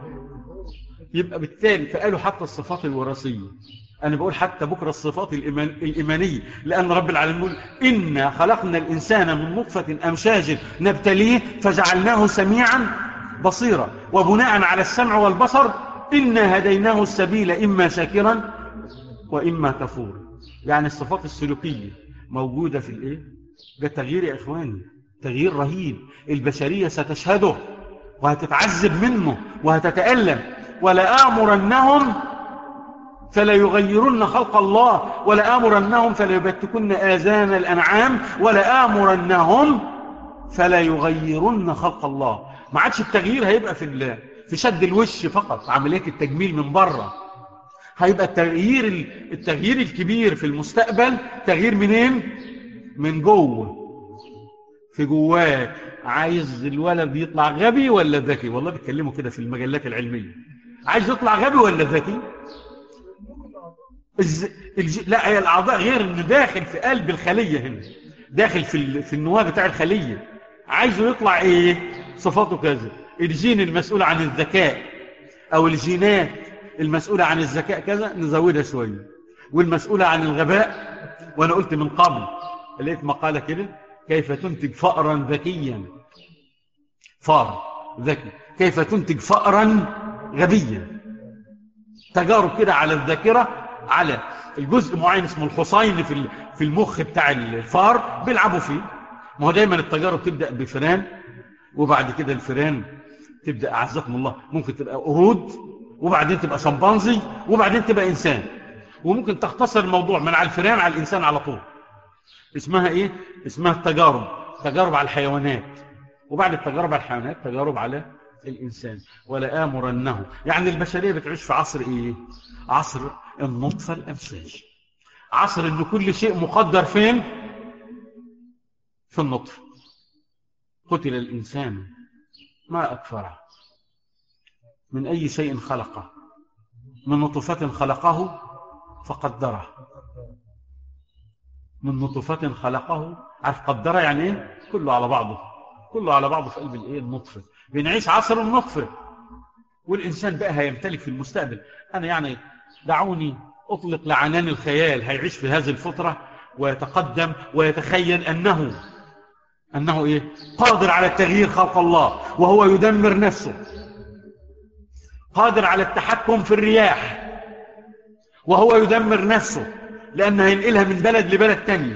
Speaker 1: يبقى بالتالي فقالوا حتى الصفات الوراثية أنا بقول حتى بكرة الصفات الإيمان الإيمانية لأن رب العالمين يقول إنا خلقنا الإنسان من نطفة أمشاج نبتليه فجعلناه سميعا بصيرا وبناء على السمع والبصر إنا هديناه السبيل إما شاكرا وإما كفورا يعني الصفات السلوكية موجودة في الإيه؟ ده تغيير يا إخواني تغيير رهيب البشرية ستشهده وهتتعذب منه وهتتألم ولا آمرنهم فلا يغيرن خلق الله ولا آمرنهم فلا يبتكن آذان الأنعام ولا آمرنهم فلا يغيرن خلق الله ما عادش التغيير هيبقى في في شد الوش فقط عملية التجميل من بره هيبقى التغيير التغيير الكبير في المستقبل تغيير منين من جوه في جواك عايز الولد يطلع غبي ولا ذكي والله بيتكلموا كده في المجلات العلمية عايز يطلع غبي ولا ذكي الز... الج... لا هي الاعضاء غير انه داخل في قلب الخلية هنا داخل في ال... في النواة بتاع الخلية عايزه يطلع ايه صفاته كذا الجين المسؤول عن الذكاء او الجينات المسؤولة عن الذكاء كذا نزودها شوية والمسؤولة عن الغباء وانا قلت من قبل لقيت مقالة كده كيف تنتج فأرا ذكيا فار ذكي كيف تنتج فأرا غبيا تجارب كده على الذاكرة على الجزء معين اسمه الحصين في في المخ بتاع الفار بيلعبوا فيه ما هو دايما التجارب تبدأ بفران وبعد كده الفران تبدأ أعزكم الله ممكن تبقى قرود وبعدين تبقى شمبانزي وبعدين تبقى إنسان وممكن تختصر الموضوع من على الفران على الإنسان على طول اسمها إيه؟ اسمها التجارب تجارب على الحيوانات وبعد التجارب على الحيوانات تجارب على الإنسان ولا آمرنه يعني البشرية بتعيش في عصر إيه؟ عصر النطفة الأمشاج عصر أن كل شيء مقدر فين؟ في النطفة قتل الإنسان ما أكفره من أي شيء خلقه من نطفة خلقه فقدره من نطفة خلقه عارف قدره يعني ايه كله على بعضه كله على بعضه في قلب الايه النطفة بنعيش عصر النطفة والإنسان بقى هيمتلك في المستقبل أنا يعني دعوني أطلق لعنان الخيال هيعيش في هذه الفترة ويتقدم ويتخيل أنه أنه إيه قادر على التغيير خلق الله وهو يدمر نفسه قادر على التحكم في الرياح وهو يدمر نفسه لأنه هينقلها من بلد لبلد تاني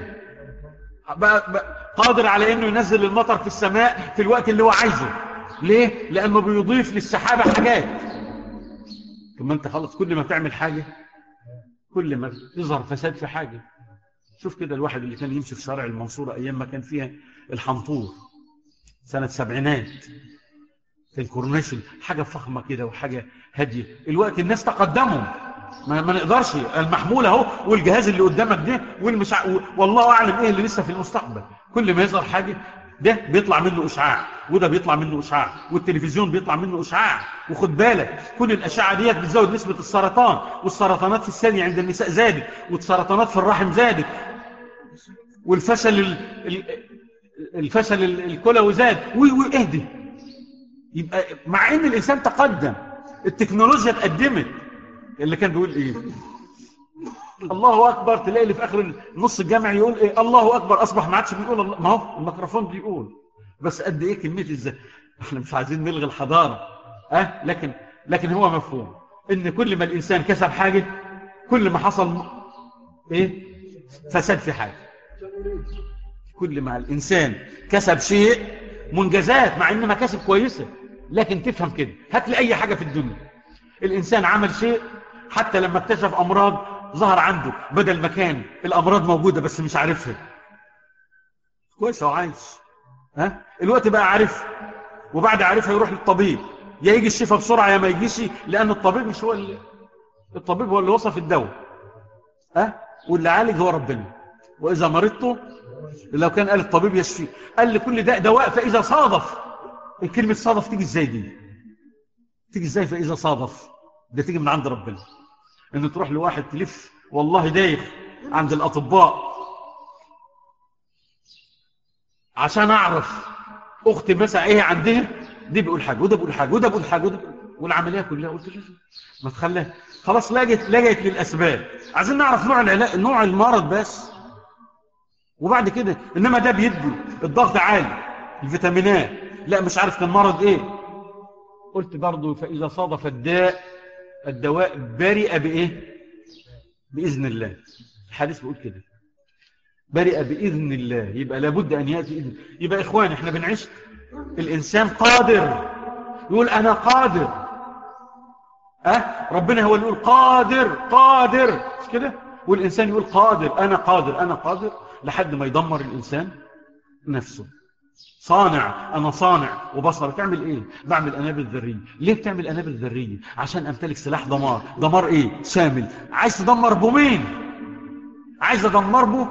Speaker 1: قادر على أنه ينزل المطر في السماء في الوقت اللي هو عايزه ليه؟ لأنه بيضيف للسحابة حاجات ثم أنت خلص كل ما تعمل حاجة كل ما يظهر فساد في حاجة شوف كده الواحد اللي كان يمشي في شارع المنصورة أيام ما كان فيها الحنطور سنة سبعينات في الكورنيشن حاجة فخمة كده وحاجة هادية الوقت الناس تقدموا ما, ما نقدرش المحمول اهو والجهاز اللي قدامك ده والمش والله اعلم ايه اللي لسه في المستقبل كل ما يظهر حاجة ده بيطلع منه اشعاع وده بيطلع منه اشعاع والتلفزيون بيطلع منه اشعاع وخد بالك كل الاشعه ديت بتزود نسبه السرطان والسرطانات في الثانيه عند النساء زادت والسرطانات في الرحم زادت والفشل الفشل الكلوي زاد واهدي يبقى مع ان الانسان تقدم التكنولوجيا اتقدمت اللي كان بيقول ايه الله اكبر تلاقي اللي في اخر نص الجامع يقول ايه الله اكبر اصبح ما عادش بيقول الله ما هو الميكروفون بيقول بس قد ايه كلمه ازاي احنا مش عايزين نلغي الحضاره اه لكن لكن هو مفهوم ان كل ما الانسان كسب حاجه كل ما حصل ايه فساد في حاجه كل ما الانسان كسب شيء منجزات مع ان مكاسب كويسه لكن تفهم كده هات لي اي حاجه في الدنيا الانسان عمل شيء حتى لما اكتشف امراض ظهر عنده بدل مكان الامراض موجوده بس مش عارفها كويس هو عايش ها الوقت بقى عارف وبعد عارفها يروح للطبيب يا يجي الشفاء بسرعه يا ما يجيش لان الطبيب مش هو اللي الطبيب هو اللي وصف الدواء ها واللي عالج هو ربنا واذا مرضت لو كان قال الطبيب يشفي قال لي كل ده دواء فاذا صادف الكلمه صادف تيجي ازاي دي تيجي ازاي فاذا صادف ده تيجي من عند ربنا ان تروح لواحد تلف والله دايخ عند الاطباء عشان اعرف اختي مثلا ايه عندها دي بيقول حاجه وده بيقول حاجه وده بيقول حاجه وده والعمليه كلها قلت له ما تخليها خلاص لجت لجت للاسباب عايزين نعرف نوع العلاج نوع المرض بس وبعد كده انما ده بيدي الضغط عالي الفيتامينات لا مش عارف كان مرض ايه قلت برضه فاذا صادف الداء الدواء برئ بايه باذن الله الحديث بيقول كده برئ باذن الله يبقى لابد ان ياتي إذن. يبقى اخوان احنا بنعيش الانسان قادر يقول انا قادر أه؟ ربنا هو اللي يقول قادر قادر مش كده والإنسان يقول قادر أنا قادر أنا قادر لحد ما يدمر الإنسان نفسه صانع أنا صانع وبصر تعمل إيه بعمل أنابل ذرية ليه بتعمل أنابل ذرية عشان أمتلك سلاح دمار دمار إيه شامل عايز تدمر بومين عايز أدمر بو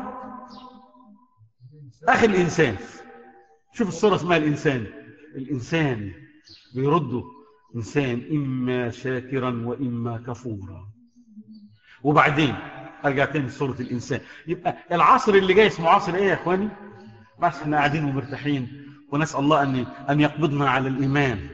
Speaker 1: أخي الإنسان شوف الصورة اسمها الإنسان الإنسان بيرده إنسان إما شاكرا وإما كفورا وبعدين أرجع تاني لصورة الإنسان يبقى العصر اللي جاي اسمه عصر إيه يا إخواني بس احنا قاعدين ومرتاحين ونسأل الله أن, أن يقبضنا على الإيمان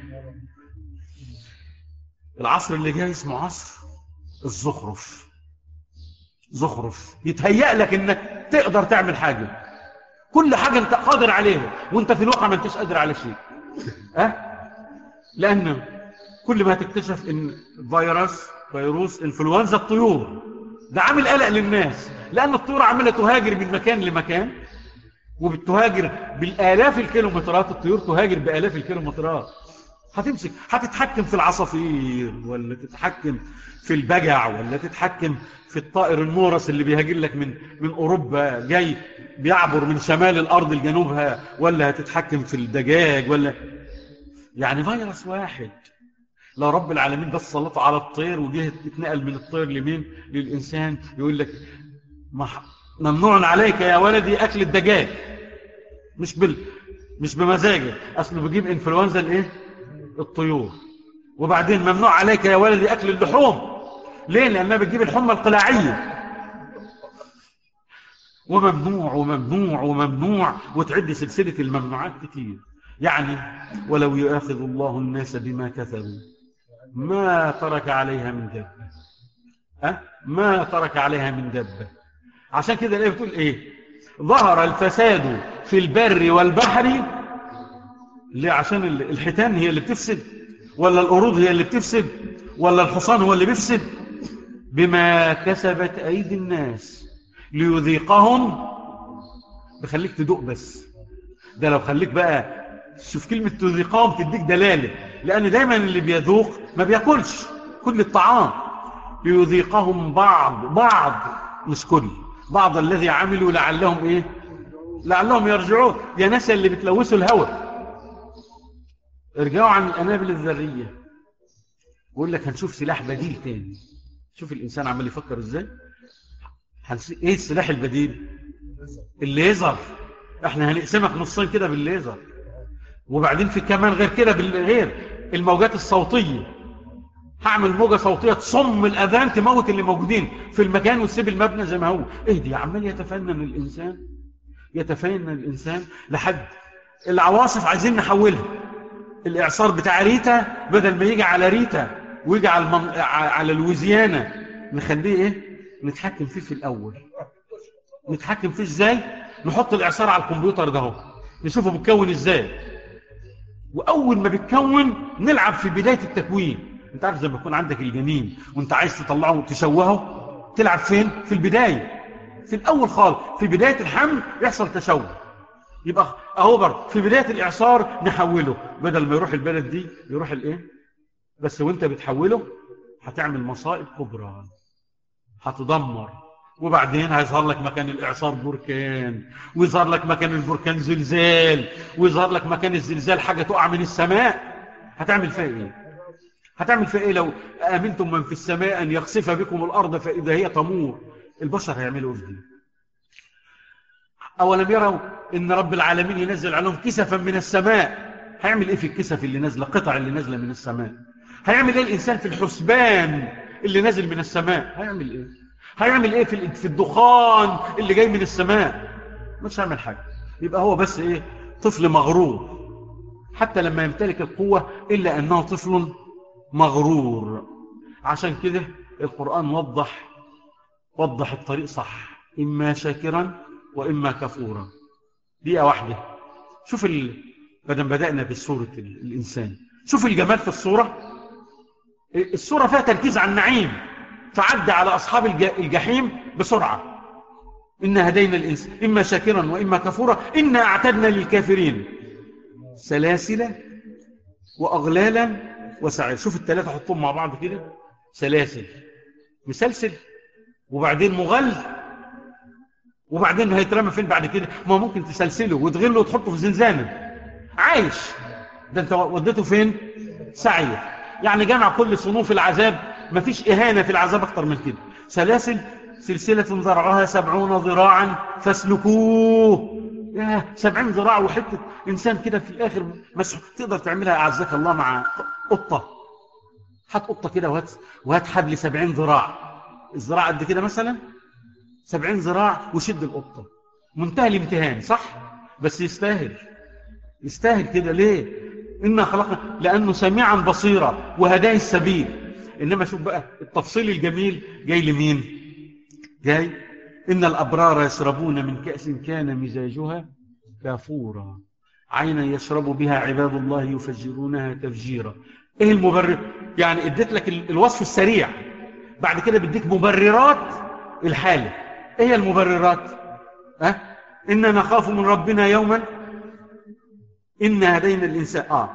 Speaker 1: العصر اللي جاي اسمه عصر الزخرف زخرف يتهيأ لك انك تقدر تعمل حاجة كل حاجة انت قادر عليها وانت في الواقع ما انتش قادر على شيء أه؟ لأن كل ما تكتشف ان فيروس فيروس انفلونزا الطيور ده عامل قلق للناس لأن الطيور عمالة تهاجر من مكان لمكان وبتهاجر بالآلاف الكيلومترات الطيور تهاجر بآلاف الكيلومترات هتمسك هتتحكم في العصافير ولا تتحكم في البجع ولا تتحكم في الطائر النورس اللي بيهاجر لك من من أوروبا جاي بيعبر من شمال الأرض لجنوبها ولا هتتحكم في الدجاج ولا يعني فيروس واحد لو رب العالمين بس سلطه على الطير وجه اتنقل من الطير لمين للإنسان يقول لك ممنوع عليك يا ولدي أكل الدجاج مش بال مش بمزاجك أصله بيجيب إنفلونزا الإيه الطيور وبعدين ممنوع عليك يا ولدي أكل اللحوم ليه لأنها بتجيب الحمى القلاعية وممنوع وممنوع وممنوع وتعد سلسلة الممنوعات كتير يعني ولو يؤاخذ الله الناس بما كسبوا ما ترك عليها من دبة أه؟ ما ترك عليها من دبة عشان كده الآية بتقول إيه ظهر الفساد في البر والبحر ليه عشان الحيتان هي اللي بتفسد ولا القرود هي اللي بتفسد ولا الحصان هو اللي بيفسد بما كسبت أيدي الناس ليذيقهم بخليك تدوق بس ده لو خليك بقى شوف كلمة تذيقهم تديك دلالة لأن دايما اللي بيذوق ما بياكلش كل الطعام ليذيقهم بعض بعض مش كل بعض الذي عملوا لعلهم ايه لعلهم يرجعون يا ناس اللي بتلوثوا الهواء ارجعوا عن الأنابل الذرية ويقول لك هنشوف سلاح بديل تاني شوف الإنسان عمال يفكر ازاي هنس... ايه السلاح البديل الليزر احنا هنقسمك نصين كده بالليزر وبعدين في كمان غير كده بالغير الموجات الصوتية هعمل موجة صوتية تصم الأذان تموت اللي موجودين في المكان وتسيب المبنى زي ما هو ايه دي عمال يتفنن الإنسان يتفنن الإنسان لحد العواصف عايزين نحولها الإعصار بتاع ريتا بدل ما يجي على ريتا ويجي على, المن... على الوزيانة نخليه ايه نتحكم فيه في الأول نتحكم فيه ازاي نحط الإعصار على الكمبيوتر ده هو نشوفه بيتكون ازاي وأول ما بيتكون نلعب في بداية التكوين انت عارف زي ما يكون عندك الجنين وانت عايز تطلعه وتشوهه تلعب فين في البداية في الأول خالص في بداية الحمل يحصل تشوه يبقى اهو برضه في بداية الإعصار نحوله بدل ما يروح البلد دي يروح الايه بس وانت بتحوله هتعمل مصائب كبرى هتدمر وبعدين هيظهر لك مكان الإعصار بركان ويظهر لك مكان البركان زلزال ويظهر لك مكان الزلزال حاجة تقع من السماء هتعمل فيها ايه هتعمل فيها ايه لو امنتم من في السماء ان يخسف بكم الارض فاذا هي تمور البشر هيعملوا ايه اولم يروا ان رب العالمين ينزل عليهم كسفا من السماء هيعمل ايه في الكسف اللي نازله قطع اللي نازله من السماء هيعمل ايه الانسان في الحسبان اللي نازل من السماء هيعمل ايه هيعمل ايه في في الدخان اللي جاي من السماء مش هيعمل حاجه يبقى هو بس ايه طفل مغرور حتى لما يمتلك القوه الا انه طفل مغرور عشان كده القرآن وضح وضح الطريق صح إما شاكرا وإما كفورا دقيقة واحدة شوف ال... بدل بدأنا بسورة الإنسان شوف الجمال في الصورة الصورة فيها تركيز على النعيم فعد على أصحاب الجحيم بسرعة إنا هدينا الإنسان إما شاكرا وإما كفورا إنا أعتدنا للكافرين سلاسل وأغلالا وسعير شوف الثلاثة حطهم مع بعض كده سلاسل مسلسل وبعدين مغل وبعدين هيترمى فين بعد كده ما ممكن تسلسله وتغله وتحطه في زنزانة عايش ده انت وديته فين سعير يعني جمع كل صنوف العذاب ما فيش إهانة في العذاب أكتر من كده سلاسل سلسلة ذرعها سبعون ذراعا فاسلكوه يا سبعين ذراع وحتة إنسان كده في الآخر مسح تقدر تعملها أعزك الله مع قطة هات قطة كده وهات, وهات حبل سبعين ذراع الذراع قد كده مثلا سبعين ذراع وشد القطة منتهى الامتهان صح بس يستاهل يستاهل كده ليه إنا خلقنا لأنه سميعا بصيرا وهداه السبيل إنما شوف بقى التفصيل الجميل جاي لمين جاي إن الأبرار يشربون من كأس كان مزاجها كافورا عينا يشرب بها عباد الله يفجرونها تفجيرا إيه المبرر يعني اديت لك الوصف السريع بعد كده بديك مبررات الحالة إيه هي المبررات أه؟ إنا نخاف من ربنا يوما إنا هدينا الإنسان آه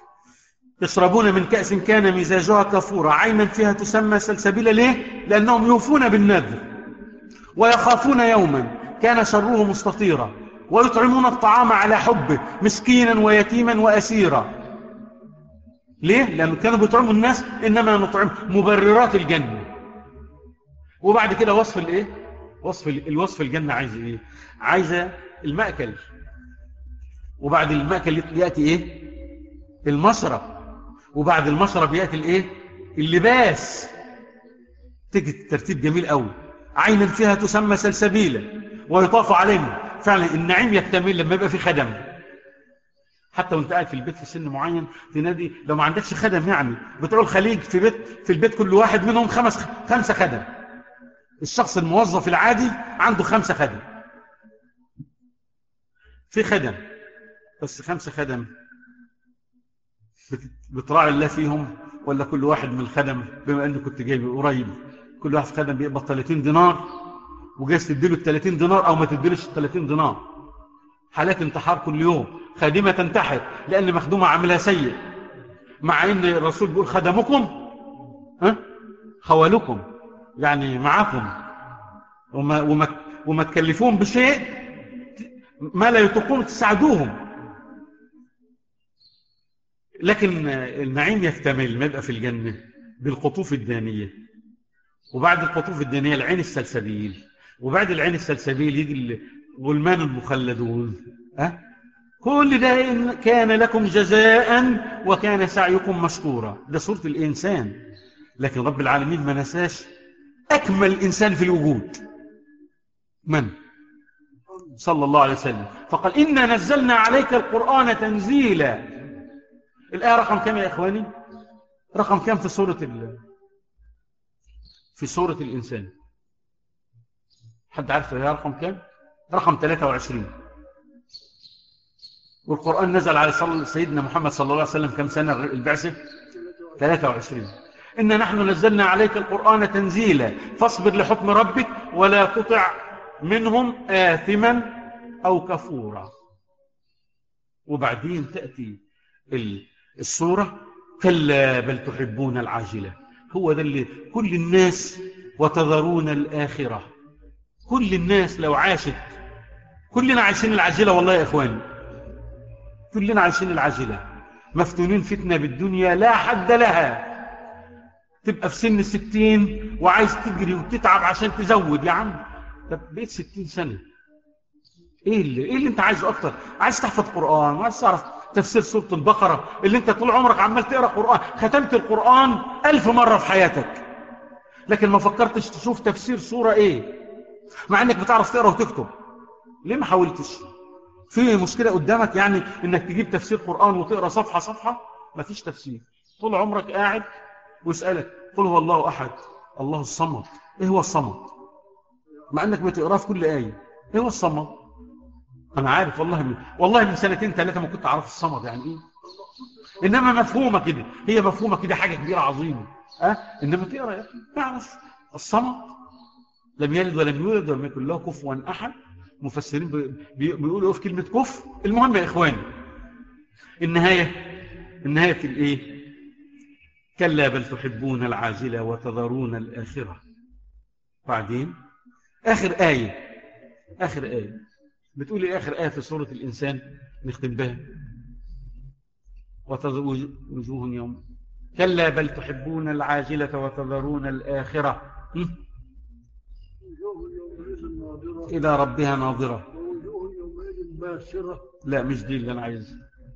Speaker 1: يشربون من كأس كان مزاجها كافورا عينا فيها تسمى سلسبيلا ليه لأنهم يوفون بالنذر ويخافون يوما كان شره مستطيرا ويطعمون الطعام على حبه مسكينا ويتيما وأسيرا ليه؟ لأنه كانوا بيطعموا الناس إنما نطعم مبررات الجنة وبعد كده وصف الإيه؟ وصف الوصف الجنة عايز إيه؟ عايزة المأكل وبعد المأكل يأتي إيه؟ المشرب وبعد المشرب يأتي الإيه؟ اللباس تجد ترتيب جميل قوي عينا فيها تسمى سلسبيلا ويطاف عليهم فعلا النعيم يكتمل لما يبقى في خدم حتى وانت قاعد في البيت في سن معين تنادي لو ما عندكش خدم يعني بتوع الخليج في بيت في البيت كل واحد منهم خمس خمسه خدم الشخص الموظف العادي عنده خمسه خدم في خدم بس خمسة خدم بتراعي الله فيهم ولا كل واحد من الخدم بما أنه كنت جايب قريب كل واحد خدم بيقبض 30 دينار وجايز تديله ال 30 دينار أو ما تديلش ال 30 دينار حالات انتحار كل يوم خادمة تنتحر لأن مخدومة عملها سيء مع أن الرسول بيقول خدمكم ها خوالكم يعني معكم وما, وما, وما تكلفوهم بشيء ما لا يطلقون تساعدوهم لكن النعيم يكتمل ما يبقى في الجنة بالقطوف الدانية وبعد القطوف الدانية العين السلسبيل وبعد العين السلسبيل يجي الغلمان المخلدون أه؟ كل ده كان لكم جزاء وكان سعيكم مشكورا ده صورة الإنسان لكن رب العالمين ما نساش أكمل إنسان في الوجود من؟ صلى الله عليه وسلم فقال إنا نزلنا عليك القرآن تنزيلا الآية رقم كم يا إخواني رقم كم في سورة ال... في سورة الإنسان حد عارف هي رقم كم رقم 23 والقرآن نزل على سيدنا محمد صلى الله عليه وسلم كم سنة البعثة 23 إن نحن نزلنا عليك القرآن تنزيلا فاصبر لحكم ربك ولا تطع منهم آثما أو كفورا وبعدين تأتي الصورة كلا بل تحبون العاجلة هو ذا اللي كل الناس وتذرون الآخرة كل الناس لو عاشت كلنا عايشين العاجلة والله يا إخواني كلنا عايشين العاجلة مفتونين فتنة بالدنيا لا حد لها تبقى في سن الستين وعايز تجري وتتعب عشان تزود يا عم طب بقيت ستين سنة ايه اللي, إيه اللي انت عايزه اكتر عايز تحفظ قرآن وعايز تعرف تفسير سورة البقرة اللي انت طول عمرك عمال تقرأ قرآن ختمت القرآن ألف مرة في حياتك لكن ما فكرتش تشوف تفسير سورة ايه مع انك بتعرف تقرأ وتكتب ليه ما حاولتش في مشكلة قدامك يعني انك تجيب تفسير قرآن وتقرأ صفحة صفحة ما فيش تفسير طول عمرك قاعد واسألك قل هو الله أحد الله الصمد ايه هو الصمد مع انك بتقرأ في كل آية ايه هو الصمد انا عارف والله من والله من سنتين ثلاثة ما كنت اعرف الصمد يعني ايه انما مفهومة كده هي مفهومة كده حاجة كبيرة عظيمة أه؟ انما تقرأ يا اخي تعرف الصمد لم يلد ولم يولد ولم يكن له كفوا احد مفسرين بيقولوا في كلمة كف المهم يا إخواني النهاية النهاية في الإيه كلا بل تحبون العاجلة وتذرون الآخرة بعدين آخر آية آخر آية بتقولي آخر آية في سورة الإنسان نختم بها وجوه يوم كلا بل تحبون العاجلة وتذرون الآخرة إلى ربها ناظرة لا مش دي اللي أنا عايزها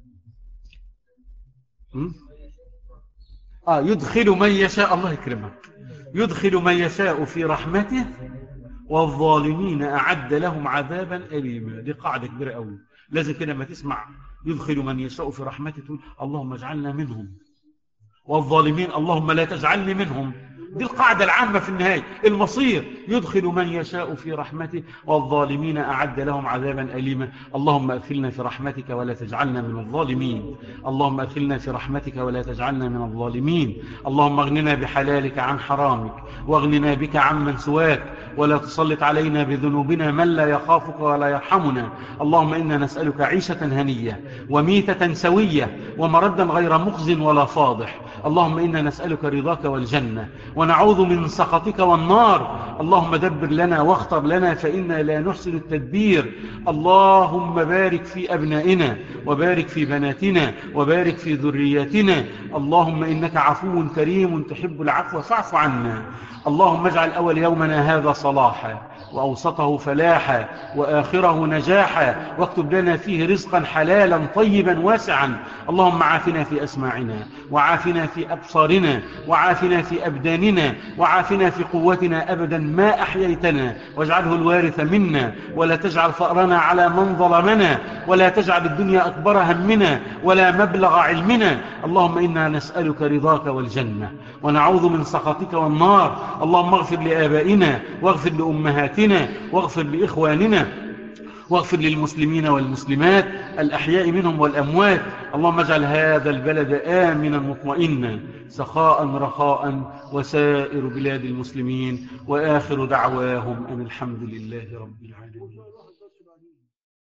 Speaker 1: آه يدخل من يشاء الله يكرمك يدخل من يشاء في رحمته والظالمين أعد لهم عذابا أليما دي قاعدة كبيرة قوي لازم كده ما تسمع يدخل من يشاء في رحمته تقول اللهم اجعلنا منهم والظالمين اللهم لا تجعلني منهم دي القاعدة العامة في النهاية المصير يدخل من يشاء في رحمته والظالمين أعد لهم عذابا أليما اللهم أدخلنا في رحمتك ولا تجعلنا من الظالمين اللهم أدخلنا في رحمتك ولا تجعلنا من الظالمين اللهم اغننا بحلالك عن حرامك واغننا بك عن من سواك ولا تسلط علينا بذنوبنا من لا يخافك ولا يرحمنا اللهم إنا نسألك عيشة هنية وميتة سوية ومردا غير مخز ولا فاضح اللهم إنا نسألك رضاك والجنة ونعوذ من سخطك والنار اللهم دبر لنا واختر لنا فإنا لا نحسن التدبير اللهم بارك في أبنائنا وبارك في بناتنا وبارك في ذرياتنا اللهم إنك عفو كريم تحب العفو فاعف عنا اللهم اجعل أول يومنا هذا صلاحا وأوسطه فلاحا وآخره نجاحا واكتب لنا فيه رزقا حلالا طيبا واسعا اللهم عافنا في أسماعنا وعافنا في أبصارنا وعافنا في أبداننا وعافنا في قوتنا أبدا ما أحييتنا واجعله الوارث منا ولا تجعل فأرنا على من ظلمنا ولا تجعل الدنيا أكبر همنا ولا مبلغ علمنا اللهم إنا نسألك رضاك والجنة ونعوذ من سخطك والنار اللهم اغفر لآبائنا واغفر لأمهاتنا واغفر لإخواننا واغفر للمسلمين والمسلمات الأحياء منهم والأموات اللهم اجعل هذا البلد آمنا مطمئنا سخاء رخاء وسائر بلاد المسلمين وآخر دعواهم أن الحمد لله رب العالمين